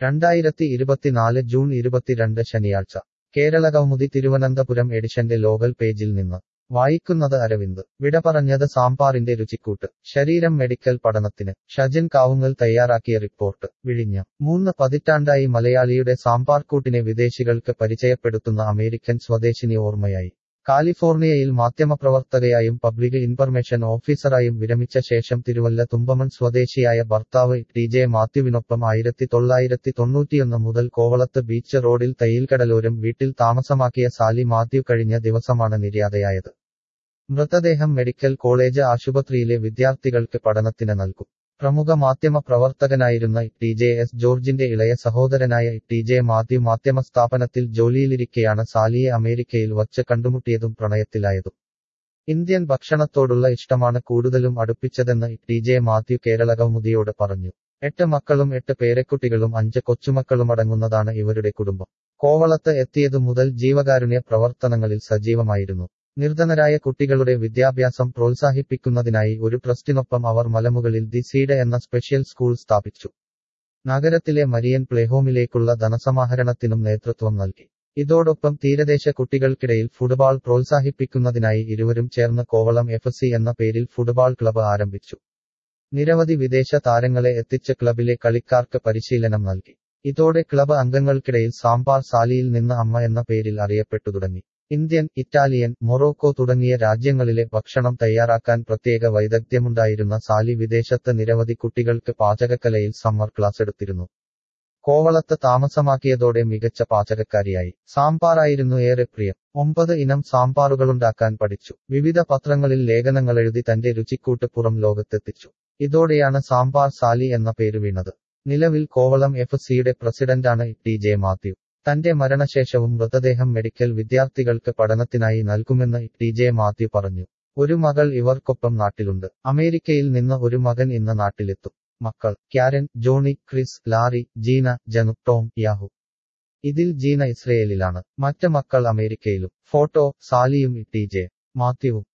രണ്ടായിരത്തി ഇരുപത്തിനാല് ജൂൺ ഇരുപത്തിരണ്ട് ശനിയാഴ്ച കേരള കൗമുദി തിരുവനന്തപുരം എഡിഷന്റെ ലോകൽ പേജിൽ നിന്ന് വായിക്കുന്നത് അരവിന്ദ് വിട പറഞ്ഞത് സാമ്പാറിന്റെ രുചിക്കൂട്ട് ശരീരം മെഡിക്കൽ പഠനത്തിന് ഷജിൻ കാവുങ്ങൽ തയ്യാറാക്കിയ റിപ്പോർട്ട് വിഴിഞ്ഞം മൂന്ന് പതിറ്റാണ്ടായി മലയാളിയുടെ സാമ്പാർക്കൂട്ടിനെ വിദേശികൾക്ക് പരിചയപ്പെടുത്തുന്ന അമേരിക്കൻ സ്വദേശിനി ഓർമ്മയായി കാലിഫോർണിയയിൽ മാധ്യമപ്രവർത്തകയായും പബ്ലിക് ഇൻഫർമേഷൻ ഓഫീസറായും വിരമിച്ച ശേഷം തിരുവല്ല തുമ്പമൺ സ്വദേശിയായ ഭർത്താവ് ടി ജെ മാത്യുവിനൊപ്പം ആയിരത്തി തൊള്ളായിരത്തി തൊണ്ണൂറ്റിയൊന്ന് മുതൽ കോവളത്ത് ബീച്ച് റോഡിൽ തയ്യിൽക്കടലോരം വീട്ടിൽ താമസമാക്കിയ സാലി മാത്യു കഴിഞ്ഞ ദിവസമാണ് നിര്യാതയായത് മൃതദേഹം മെഡിക്കൽ കോളേജ് ആശുപത്രിയിലെ വിദ്യാർത്ഥികൾക്ക് പഠനത്തിന് നൽകും പ്രമുഖ മാധ്യമ പ്രവർത്തകനായിരുന്ന ടി ജെ എസ് ജോർജിന്റെ ഇളയ സഹോദരനായ ടി ജെ മാത്യു മാധ്യമ സ്ഥാപനത്തിൽ ജോലിയിലിരിക്കെയാണ് സാലിയെ അമേരിക്കയിൽ വച്ച് കണ്ടുമുട്ടിയതും പ്രണയത്തിലായതും ഇന്ത്യൻ ഭക്ഷണത്തോടുള്ള ഇഷ്ടമാണ് കൂടുതലും അടുപ്പിച്ചതെന്ന് ടി ജെ മാത്യു കേരള കൗമുദിയോട് പറഞ്ഞു എട്ട് മക്കളും എട്ട് പേരക്കുട്ടികളും അഞ്ച് കൊച്ചുമക്കളുമടങ്ങുന്നതാണ് ഇവരുടെ കുടുംബം കോവളത്ത് എത്തിയതു മുതൽ ജീവകാരുണ്യ പ്രവർത്തനങ്ങളിൽ സജീവമായിരുന്നു നിർധനരായ കുട്ടികളുടെ വിദ്യാഭ്യാസം പ്രോത്സാഹിപ്പിക്കുന്നതിനായി ഒരു ട്രസ്റ്റിനൊപ്പം അവർ മലമുകളിൽ ദി സീഡ് എന്ന സ്പെഷ്യൽ സ്കൂൾ സ്ഥാപിച്ചു നഗരത്തിലെ മരിയൻ പ്ലേഹോമിലേക്കുള്ള ധനസമാഹരണത്തിനും നേതൃത്വം നൽകി ഇതോടൊപ്പം തീരദേശ കുട്ടികൾക്കിടയിൽ ഫുട്ബോൾ പ്രോത്സാഹിപ്പിക്കുന്നതിനായി ഇരുവരും ചേർന്ന് കോവളം എഫ് സി എന്ന പേരിൽ ഫുട്ബോൾ ക്ലബ്ബ് ആരംഭിച്ചു നിരവധി വിദേശ താരങ്ങളെ എത്തിച്ച് ക്ലബിലെ കളിക്കാർക്ക് പരിശീലനം നൽകി ഇതോടെ ക്ലബ് അംഗങ്ങൾക്കിടയിൽ സാമ്പാർ സാലിയിൽ നിന്ന് അമ്മ എന്ന പേരിൽ അറിയപ്പെട്ടു തുടങ്ങി ഇന്ത്യൻ ഇറ്റാലിയൻ മൊറോക്കോ തുടങ്ങിയ രാജ്യങ്ങളിലെ ഭക്ഷണം തയ്യാറാക്കാൻ പ്രത്യേക വൈദഗ്ധ്യമുണ്ടായിരുന്ന സാലി വിദേശത്ത് നിരവധി കുട്ടികൾക്ക് പാചകക്കലയിൽ സമ്മർ ക്ലാസ് എടുത്തിരുന്നു കോവളത്ത് താമസമാക്കിയതോടെ മികച്ച പാചകക്കാരിയായി സാമ്പാറായിരുന്നു ഏറെ പ്രിയം ഒമ്പത് ഇനം സാമ്പാറുകളുണ്ടാക്കാൻ പഠിച്ചു വിവിധ പത്രങ്ങളിൽ ലേഖനങ്ങളെഴുതി തന്റെ രുചിക്കൂട്ട് പുറം ലോകത്തെത്തിച്ചു ഇതോടെയാണ് സാമ്പാർ സാലി എന്ന പേര് വീണത് നിലവിൽ കോവളം എഫ് സിയുടെ പ്രസിഡന്റാണ് ടി ജെ മാത്യു തന്റെ മരണശേഷവും മൃതദേഹം മെഡിക്കൽ വിദ്യാർത്ഥികൾക്ക് പഠനത്തിനായി നൽകുമെന്ന് ടി ജെ മാത്യു പറഞ്ഞു ഒരു മകൾ ഇവർക്കൊപ്പം നാട്ടിലുണ്ട് അമേരിക്കയിൽ നിന്ന് ഒരു മകൻ ഇന്ന് നാട്ടിലെത്തും മക്കൾ ക്യാരൻ ജോണി ക്രിസ് ലാറി ജീന ജനു ടോം യാഹു ഇതിൽ ജീന ഇസ്രയേലിലാണ് മറ്റ് മക്കൾ അമേരിക്കയിലും ഫോട്ടോ സാലിയും ടി ജെ മാത്യുവും